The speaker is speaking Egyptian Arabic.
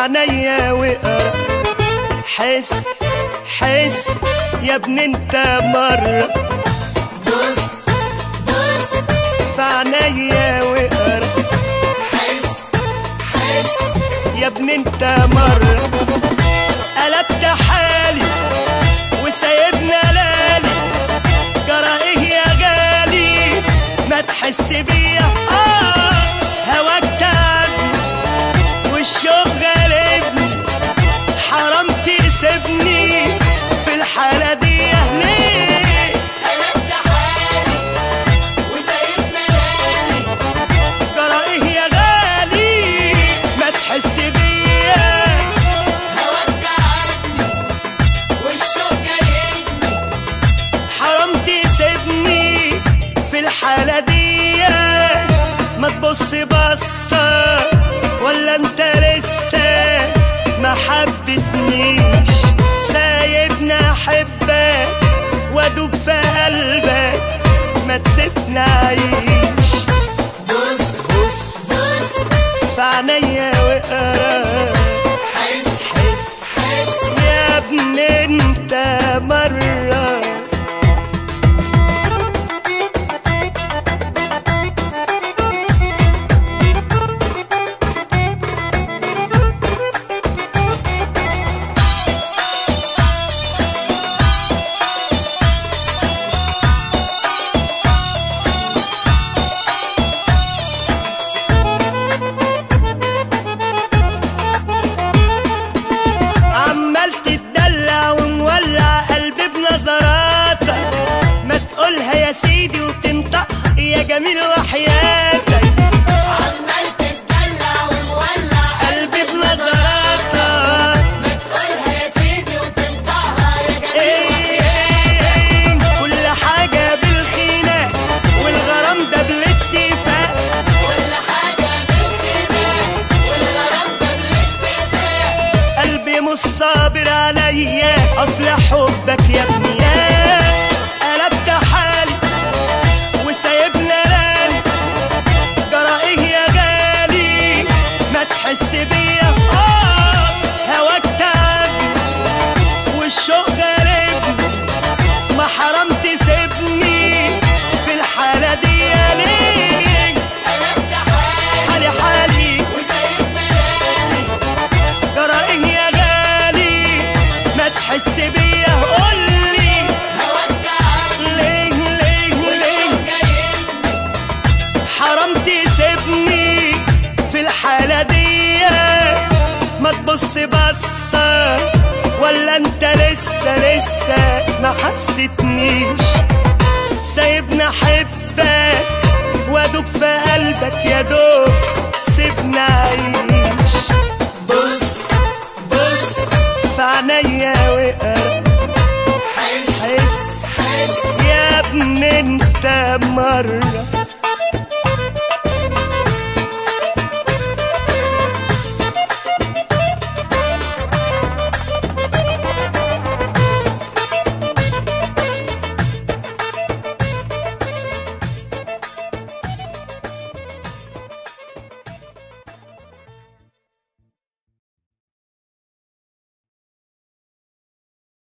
عينيا وقرا حس حس يا ابن انت مرة بص بص في عينيا وقرا حس حس يا ابن انت مرة قلبت حالي وسايبنا لالي جرى ايه يا غالي ما تحس بيا اه هواك تعبني والشوق غالبني حرام تسيبني في الحالة دي ليه قلبت حالي وسايبنا لالي جرى ايه يا غالي ما تحس بيا هواك عجبني والشوق جايبني حرام تسيبني في الحالة دي ما تبص بصة ولا انت لسه ما حبتنيش سايبني احبك وادوب في قلبك ما تسيبني اعيش بص بص بص في عينيا وقرا حس حس حس يا ابن انت مرة عمال تتدلع ومولع قلبي بنظراتك ما تقولها يا سيدي وتنطق يا جميل وحياتك عمال تتدلع ومولع قلبي بنظراتك ما تقولها يا سيدي وتنطقها يا جميل إيه إيه كل حاجة بالخينة والغرام ده بالاتفاق كل حاجة بالخناق والغرام ده بالاتفاق قلبي مش صابر عليا اصل حبك يا ابني يا قلبت حالي وسايبنا لاني جرى ايه يا غالي ما تحس بيا اه هواك تعبني والشوق غالبني ما حرام تسيبني في الحالة دي يا ليه قلبت حالي حالي حالي وسايبنا لالي جرى ايه يا غالي ما تحس بيا قولي هواك عجبني ليه ليه ليه والشوق جايبني حرام تسيبني في الحالة دي ما تبص بصة ولا انت لسه لسه ما حسيتنيش سايبني احبك وادوب في قلبك يا دوب سيبني اعيش بص بص في عينيا وقرا حس حس حس يا ابن انت مرة